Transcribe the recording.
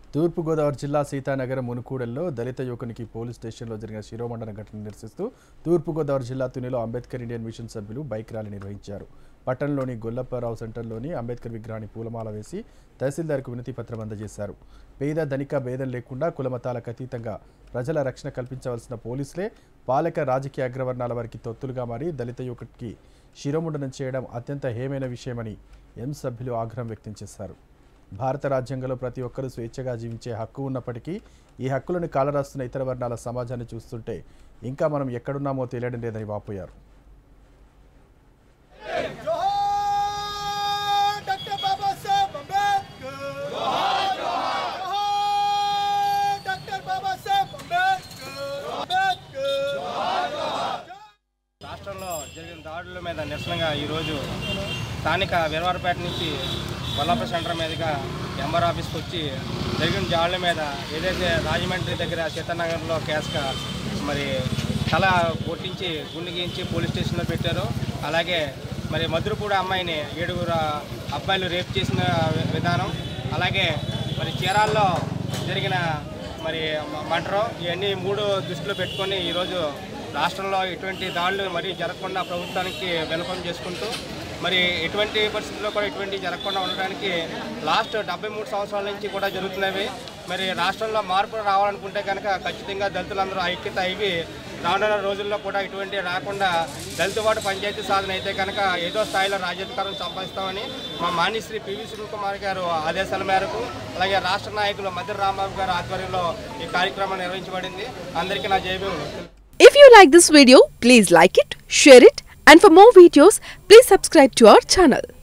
తూర్పుగోదావరి జిల్లా సీతానగరం మునుకూడల్లో దళిత యువకునికి పోలీస్ స్టేషన్లో జరిగిన శిరోమండన ఘటన నిరసిస్తూ తూర్పుగోదావరి జిల్లా తునిలో అంబేద్కర్ ఇండియన్ మిషన్ సభ్యులు బైక్ ర్యాలీ నిర్వహించారు పట్టణంలోని గొల్లప్పారావు సెంటర్లోని అంబేద్కర్ విగ్రహాన్ని పూలమాల వేసి తహసీల్దార్కు వినతి పత్రం అందజేశారు పేద ధనిక భేదం లేకుండా కులమతాలకు అతీతంగా ప్రజల రక్షణ కల్పించవలసిన పోలీసులే పాలక రాజకీయ అగ్రవర్ణాల వారికి తొత్తులుగా మారి దళిత యువకుడికి శిరోముండనం చేయడం అత్యంత హేమైన విషయమని ఎం సభ్యులు ఆగ్రహం వ్యక్తం చేశారు భారత రాజ్యాంగంలో ప్రతి ఒక్కరూ స్వేచ్ఛగా జీవించే హక్కు ఉన్నప్పటికీ ఈ హక్కులను కాలరాస్తున్న ఇతర వర్ణాల సమాజాన్ని చూస్తుంటే ఇంకా మనం ఎక్కడున్నామో తెలియడం లేదని వాపోయారు జోహార్ డాక్టర్ బాబాసాహెబ్ అంబేద్కర్ జోహార్ జోహార్ జోహార్ డాక్టర్ బాబాసాహెబ్ అంబేద్కర్ అంబేద్కర్ రాష్ట్రంలో జరిగిన దాడుల మీద నిరసనగా ఈరోజు స్థానిక వీరవారపేట నుంచి వల్లభ సెంటర్ మీదుగా ఎంఆర్ ఆఫీస్కి వచ్చి జరిగిన దాడుల మీద ఏదైతే రాజమండ్రి దగ్గర సీతానగర్లో కేసుగా మరి తల కొట్టించి గుండె గీయించి పోలీస్ స్టేషన్లో పెట్టారు అలాగే మరి మధురపూడి అమ్మాయిని ఏడుగురు అబ్బాయిలు రేప్ చేసిన వి- విధానం అలాగే మరి చీరాల్లో జరిగిన మరి మంటరు ఇవన్నీ మూడు దృష్టిలో పెట్టుకొని ఈరోజు రాష్ట్రంలో ఎటువంటి దాడులు మరీ జరగకుండా ప్రభుత్వానికి విన్నపం చేసుకుంటూ మరి ఎటువంటి పరిస్థితుల్లో కూడా ఎటువంటి జరగకుండా ఉండడానికి లాస్ట్ డెబ్బై మూడు సంవత్సరాల నుంచి కూడా జరుగుతున్నవి మరి రాష్ట్రంలో మార్పులు రావాలనుకుంటే కనుక ఖచ్చితంగా దళితులందరూ ఐక్యత అయ్యి రానున్న రోజుల్లో కూడా ఇటువంటి రాకుండా దళితవాడు పంచాయతీ సాధన అయితే కనుక ఏదో స్థాయిలో రాజ్యాధికారం సంపాదిస్తామని మా మాన్యశ్రీ పివి సునీల్ కుమార్ గారు ఆదేశాల మేరకు అలాగే రాష్ట్ర నాయకులు మధ్య రాంబాబు గారి ఆధ్వర్యంలో ఈ కార్యక్రమం నిర్వహించబడింది అందరికీ నా జయభీములు If you like this video, please like it, share it, and for more videos, please subscribe to our channel.